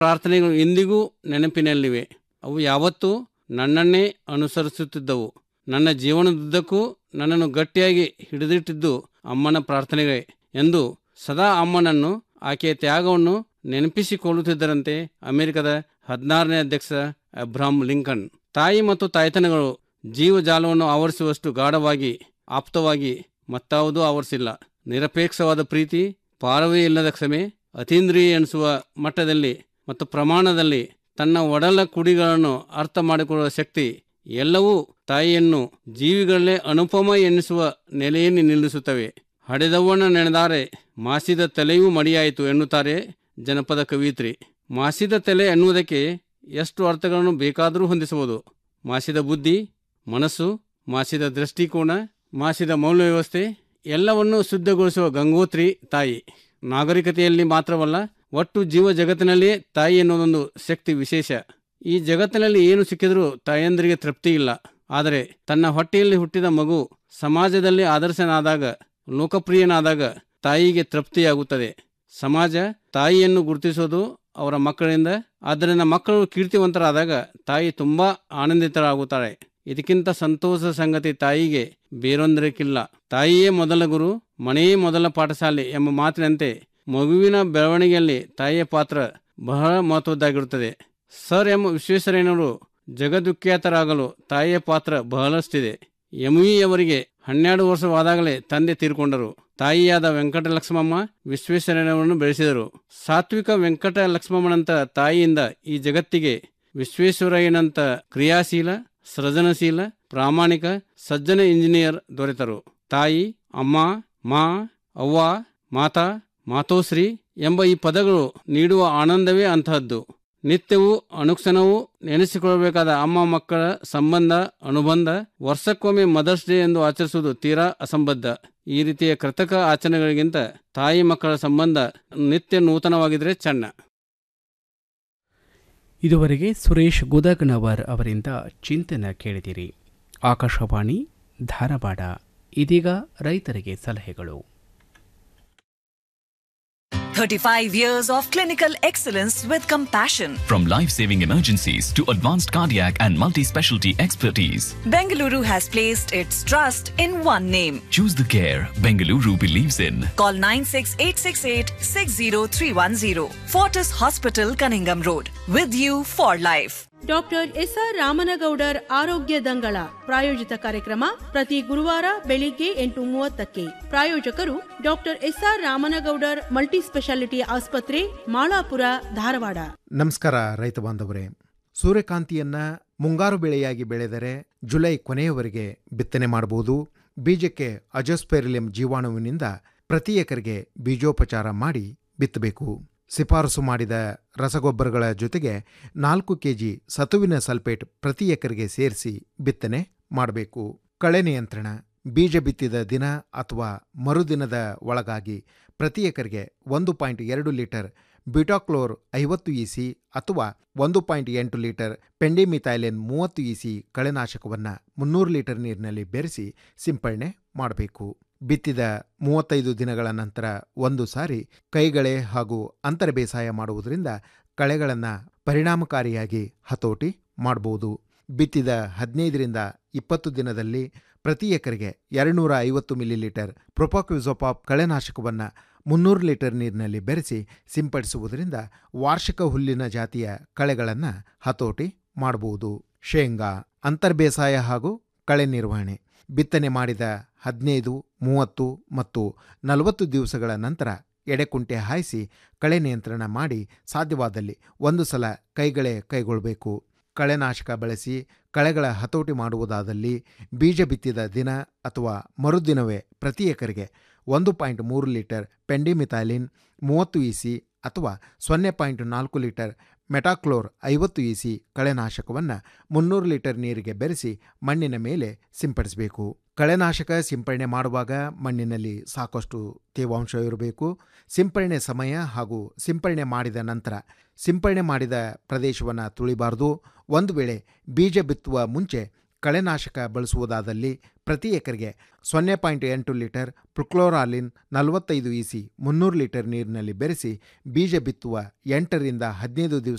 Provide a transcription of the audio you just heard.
ಪ್ರಾರ್ಥನೆಗಳು ಇಂದಿಗೂ ನೆನಪಿನಲ್ಲಿವೆ ಅವು ಯಾವತ್ತೂ ನನ್ನನ್ನೇ ಅನುಸರಿಸುತ್ತಿದ್ದವು ನನ್ನ ಜೀವನದುದ್ದಕ್ಕೂ ನನ್ನನ್ನು ಗಟ್ಟಿಯಾಗಿ ಹಿಡಿದಿಟ್ಟಿದ್ದು ಅಮ್ಮನ ಪ್ರಾರ್ಥನೆಗಳೇ ಎಂದು ಸದಾ ಅಮ್ಮನನ್ನು ಆಕೆಯ ತ್ಯಾಗವನ್ನು ನೆನಪಿಸಿಕೊಳ್ಳುತ್ತಿದ್ದರಂತೆ ಅಮೆರಿಕದ ಹದಿನಾರನೇ ಅಧ್ಯಕ್ಷ ಅಬ್ರಾಹಂ ಲಿಂಕನ್ ತಾಯಿ ಮತ್ತು ತಾಯ್ತನಗಳು ಜೀವಜಾಲವನ್ನು ಆವರಿಸುವಷ್ಟು ಗಾಢವಾಗಿ ಆಪ್ತವಾಗಿ ಮತ್ತಾವುದೂ ಆವರಿಸಿಲ್ಲ ನಿರಪೇಕ್ಷವಾದ ಪ್ರೀತಿ ಪಾರವೇ ಇಲ್ಲದ ಕ್ಷಮೆ ಅತೀಂದ್ರಿಯ ಎನಿಸುವ ಮಟ್ಟದಲ್ಲಿ ಮತ್ತು ಪ್ರಮಾಣದಲ್ಲಿ ತನ್ನ ಒಡಲ ಕುಡಿಗಳನ್ನು ಅರ್ಥ ಮಾಡಿಕೊಳ್ಳುವ ಶಕ್ತಿ ಎಲ್ಲವೂ ತಾಯಿಯನ್ನು ಜೀವಿಗಳಲ್ಲೇ ಅನುಪಮ ಎನ್ನಿಸುವ ನೆಲೆಯಲ್ಲಿ ನಿಲ್ಲಿಸುತ್ತವೆ ಹಡೆದವಣ್ಣ ನೆನೆದಾರೆ ಮಾಸಿದ ತಲೆಯೂ ಮಡಿಯಾಯಿತು ಎನ್ನುತ್ತಾರೆ ಜನಪದ ಕವಿಯಿತ್ರಿ ಮಾಸಿದ ತಲೆ ಎನ್ನುವುದಕ್ಕೆ ಎಷ್ಟು ಅರ್ಥಗಳನ್ನು ಬೇಕಾದರೂ ಹೊಂದಿಸಬಹುದು ಮಾಸಿದ ಬುದ್ಧಿ ಮನಸ್ಸು ಮಾಸಿದ ದೃಷ್ಟಿಕೋನ ಮಾಸಿದ ಮೌಲ್ಯ ವ್ಯವಸ್ಥೆ ಎಲ್ಲವನ್ನೂ ಶುದ್ಧಗೊಳಿಸುವ ಗಂಗೋತ್ರಿ ತಾಯಿ ನಾಗರಿಕತೆಯಲ್ಲಿ ಮಾತ್ರವಲ್ಲ ಒಟ್ಟು ಜೀವ ಜಗತ್ತಿನಲ್ಲಿ ತಾಯಿ ಎನ್ನುವುದೊಂದು ಶಕ್ತಿ ವಿಶೇಷ ಈ ಜಗತ್ತಿನಲ್ಲಿ ಏನು ಸಿಕ್ಕಿದರೂ ತಾಯಂದರಿಗೆ ತೃಪ್ತಿ ಇಲ್ಲ ಆದರೆ ತನ್ನ ಹೊಟ್ಟೆಯಲ್ಲಿ ಹುಟ್ಟಿದ ಮಗು ಸಮಾಜದಲ್ಲಿ ಆದರ್ಶನಾದಾಗ ಲೋಕಪ್ರಿಯನಾದಾಗ ತಾಯಿಗೆ ತೃಪ್ತಿಯಾಗುತ್ತದೆ ಸಮಾಜ ತಾಯಿಯನ್ನು ಗುರುತಿಸೋದು ಅವರ ಮಕ್ಕಳಿಂದ ಆದ್ದರಿಂದ ಮಕ್ಕಳು ಕೀರ್ತಿವಂತರಾದಾಗ ತಾಯಿ ತುಂಬಾ ಆನಂದಿತರಾಗುತ್ತಾರೆ ಇದಕ್ಕಿಂತ ಸಂತೋಷ ಸಂಗತಿ ತಾಯಿಗೆ ಬೇರೊಂದರಕ್ಕಿಲ್ಲ ತಾಯಿಯೇ ಮೊದಲ ಗುರು ಮನೆಯೇ ಮೊದಲ ಪಾಠಶಾಲೆ ಎಂಬ ಮಾತಿನಂತೆ ಮಗುವಿನ ಬೆಳವಣಿಗೆಯಲ್ಲಿ ತಾಯಿಯ ಪಾತ್ರ ಬಹಳ ಮಹತ್ವದ್ದಾಗಿರುತ್ತದೆ ಸರ್ ಎಂ ವಿಶ್ವೇಶ್ವರಯ್ಯನವರು ಜಗದ್ವಿಖ್ಯಾತರಾಗಲು ತಾಯಿಯ ಪಾತ್ರ ಬಹಳಷ್ಟಿದೆ ಅವರಿಗೆ ಹನ್ನೆರಡು ವರ್ಷವಾದಾಗಲೇ ತಂದೆ ತೀರ್ಕೊಂಡರು ತಾಯಿಯಾದ ವೆಂಕಟ ಲಕ್ಷ್ಮಮ್ಮ ವಿಶ್ವೇಶ್ವರಯ್ಯನವರನ್ನು ಬೆಳೆಸಿದರು ಸಾತ್ವಿಕ ವೆಂಕಟ ಲಕ್ಷ್ಮಮ್ಮನಂತ ತಾಯಿಯಿಂದ ಈ ಜಗತ್ತಿಗೆ ವಿಶ್ವೇಶ್ವರಯ್ಯನಂತ ಕ್ರಿಯಾಶೀಲ ಸೃಜನಶೀಲ ಪ್ರಾಮಾಣಿಕ ಸಜ್ಜನ ಇಂಜಿನಿಯರ್ ದೊರೆತರು ತಾಯಿ ಅಮ್ಮ ಮಾ ಅವ್ವ ಮಾತಾ ಮಾತೋಶ್ರೀ ಎಂಬ ಈ ಪದಗಳು ನೀಡುವ ಆನಂದವೇ ಅಂತಹದ್ದು ನಿತ್ಯವೂ ಅನುಕ್ಷಣವೂ ನೆನೆಸಿಕೊಳ್ಳಬೇಕಾದ ಅಮ್ಮ ಮಕ್ಕಳ ಸಂಬಂಧ ಅನುಬಂಧ ವರ್ಷಕ್ಕೊಮ್ಮೆ ಮದರ್ಸ್ ಡೇ ಎಂದು ಆಚರಿಸುವುದು ತೀರಾ ಅಸಂಬದ್ಧ ಈ ರೀತಿಯ ಕೃತಕ ಆಚರಣೆಗಳಿಗಿಂತ ತಾಯಿ ಮಕ್ಕಳ ಸಂಬಂಧ ನಿತ್ಯ ನೂತನವಾಗಿದ್ರೆ ಚೆನ್ನ ಇದುವರೆಗೆ ಸುರೇಶ್ ಗುದಗ್ನವರ್ ಅವರಿಂದ ಚಿಂತನ ಕೇಳಿದಿರಿ ಆಕಾಶವಾಣಿ ಧಾರವಾಡ ಇದೀಗ ರೈತರಿಗೆ ಸಲಹೆಗಳು 35 years of clinical excellence with compassion. From life saving emergencies to advanced cardiac and multi specialty expertise, Bengaluru has placed its trust in one name. choose the care Bengaluru believes in. Call 96868 60310. Fortis Hospital, Cunningham Road. With you for life. Doctor S R Ramanagoudar ಆರೋಗ್ಯ ದಂಗಳ ಪ್ರಾಯೋಜಿತ ಕಾರ್ಯಕ್ರಮ ಪ್ರತಿ ಗುರುವಾರ ಬೆಳಿಗ್ಗೆ ಎಂಟು ಮೂವತ್ತಕ್ಕೆ ಪ್ರಾಯೋಜಕರು doctor S R Ramanagoudar multi speciality ಆಸ್ಪತ್ರೆ ಮಾಳಾಪುರ ಧಾರವಾಡ ನಮಸ್ಕಾರ ರೈತ ಬಾಂಧವರೇ ಸೂರ್ಯಕಾಂತಿಯನ್ನ ಮುಂಗಾರು ಬೆಳೆಯಾಗಿ ಬೆಳೆದರೆ ಜುಲೈ ಕೊನೆಯವರೆಗೆ ಬಿತ್ತನೆ ಮಾಡಬಹುದು ಬೀಜಕ್ಕೆ ಅಜೋಸ್ಪೆರಿಲಿಯಂ ಜೀವಾಣುವಿನಿಂದ ಪ್ರತಿ ಎಕರೆಗೆ ಬೀಜೋಪಚಾರ ಮಾಡಿ ಬಿತ್ತಬೇಕು ಶಿಫಾರಸು ಮಾಡಿದ ರಸಗೊಬ್ಬರಗಳ ಜೊತೆಗೆ ನಾಲ್ಕು ಕೆಜಿ ಸತುವಿನ ಸಲ್ಫೇಟ್ ಪ್ರತಿ ಎಕರೆಗೆ ಸೇರಿಸಿ ಬಿತ್ತನೆ ಮಾಡಬೇಕು ಕಳೆ ನಿಯಂತ್ರಣ ಬೀಜ ಬಿತ್ತಿದ ದಿನ ಅಥವಾ ಮರುದಿನದ ಒಳಗಾಗಿ ಪ್ರತಿ ಎಕರೆಗೆ ಒಂದು ಪಾಯಿಂಟ್ ಎರಡು ಲೀಟರ್ ಬ್ಯೂಟಾಕ್ಲೋರ್ ಐವತ್ತು ಇಸಿ ಅಥವಾ ಒಂದು ಪಾಯಿಂಟ್ ಎಂಟು ಲೀಟರ್ ಪೆಂಡಿಮಿಥೈಲಿನ್ ಮೂವತ್ತು ಇಸಿ ಕಳೆನಾಶಕವನ್ನು ಮುನ್ನೂರು ಲೀಟರ್ ನೀರಿನಲ್ಲಿ ಬೆರೆಸಿ ಸಿಂಪಡಣೆ ಮಾಡಬೇಕು ಬಿತ್ತಿದ ಮೂವತ್ತೈದು ದಿನಗಳ ನಂತರ ಒಂದು ಸಾರಿ ಕೈಗಳೆ ಹಾಗೂ ಅಂತರ ಬೇಸಾಯ ಮಾಡುವುದರಿಂದ ಕಳೆಗಳನ್ನು ಪರಿಣಾಮಕಾರಿಯಾಗಿ ಹತೋಟಿ ಮಾಡಬಹುದು ಬಿತ್ತಿದ ಹದಿನೈದರಿಂದ ಇಪ್ಪತ್ತು ದಿನದಲ್ಲಿ ಪ್ರತಿ ಎಕರೆಗೆ ಎರಡುನೂರ ಐವತ್ತು ಮಿಲಿಲೀಟರ್ ಪ್ರೊಪಾಕ್ವಿಸೋಪಾಪ್ ಕಳೆನಾಶಕವನ್ನು ಮುನ್ನೂರು ಲೀಟರ್ ನೀರಿನಲ್ಲಿ ಬೆರೆಸಿ ಸಿಂಪಡಿಸುವುದರಿಂದ ವಾರ್ಷಿಕ ಹುಲ್ಲಿನ ಜಾತಿಯ ಕಳೆಗಳನ್ನು ಹತೋಟಿ ಮಾಡಬಹುದು ಶೇಂಗಾ ಅಂತರ್ಬೇಸಾಯ ಹಾಗೂ ಕಳೆ ನಿರ್ವಹಣೆ ಬಿತ್ತನೆ ಮಾಡಿದ ಹದಿನೈದು ಮೂವತ್ತು ಮತ್ತು ನಲವತ್ತು ದಿವಸಗಳ ನಂತರ ಎಡೆಕುಂಟೆ ಹಾಯಿಸಿ ಕಳೆ ನಿಯಂತ್ರಣ ಮಾಡಿ ಸಾಧ್ಯವಾದಲ್ಲಿ ಒಂದು ಸಲ ಕೈಗಳೆ ಕೈಗೊಳ್ಳಬೇಕು ಕಳೆನಾಶಕ ಬಳಸಿ ಕಳೆಗಳ ಹತೋಟಿ ಮಾಡುವುದಾದಲ್ಲಿ ಬೀಜ ಬಿತ್ತಿದ ದಿನ ಅಥವಾ ಮರುದಿನವೇ ಪ್ರತಿ ಎಕರೆಗೆ ಒಂದು ಪಾಯಿಂಟ್ ಮೂರು ಲೀಟರ್ ಪೆಂಡಿಮಿಥೈಲಿನ್ ಮೂವತ್ತು ಇಸಿ ಅಥವಾ ಸೊನ್ನೆ ಪಾಯಿಂಟ್ ನಾಲ್ಕು ಲೀಟರ್ ಮೆಟಾಕ್ಲೋರ್ ಐವತ್ತು ಇಸಿ ಕಳೆನಾಶಕವನ್ನು ಮುನ್ನೂರು ಲೀಟರ್ ನೀರಿಗೆ ಬೆರೆಸಿ ಮಣ್ಣಿನ ಮೇಲೆ ಸಿಂಪಡಿಸಬೇಕು ಕಳೆನಾಶಕ ಸಿಂಪಡಣೆ ಮಾಡುವಾಗ ಮಣ್ಣಿನಲ್ಲಿ ಸಾಕಷ್ಟು ತೇವಾಂಶ ಇರಬೇಕು ಸಿಂಪಡಣೆ ಸಮಯ ಹಾಗೂ ಸಿಂಪಡಣೆ ಮಾಡಿದ ನಂತರ ಸಿಂಪಡಣೆ ಮಾಡಿದ ಪ್ರದೇಶವನ್ನು ತುಳಿಬಾರದು ಒಂದು ವೇಳೆ ಬೀಜ ಬಿತ್ತುವ ಮುಂಚೆ ಕಳೆನಾಶಕ ಬಳಸುವುದಾದಲ್ಲಿ ಪ್ರತಿ ಎಕರೆಗೆ ಸೊನ್ನೆ ಪಾಯಿಂಟ್ ಎಂಟು ಲೀಟರ್ ಪ್ರುಕ್ಲೋರಾಲಿನ್ ನಲವತ್ತೈದು ಇಸಿ ಮುನ್ನೂರು ಲೀಟರ್ ನೀರಿನಲ್ಲಿ ಬೆರೆಸಿ ಬೀಜ ಬಿತ್ತುವ ಎಂಟರಿಂದ ಹದಿನೈದು ದಿವಸ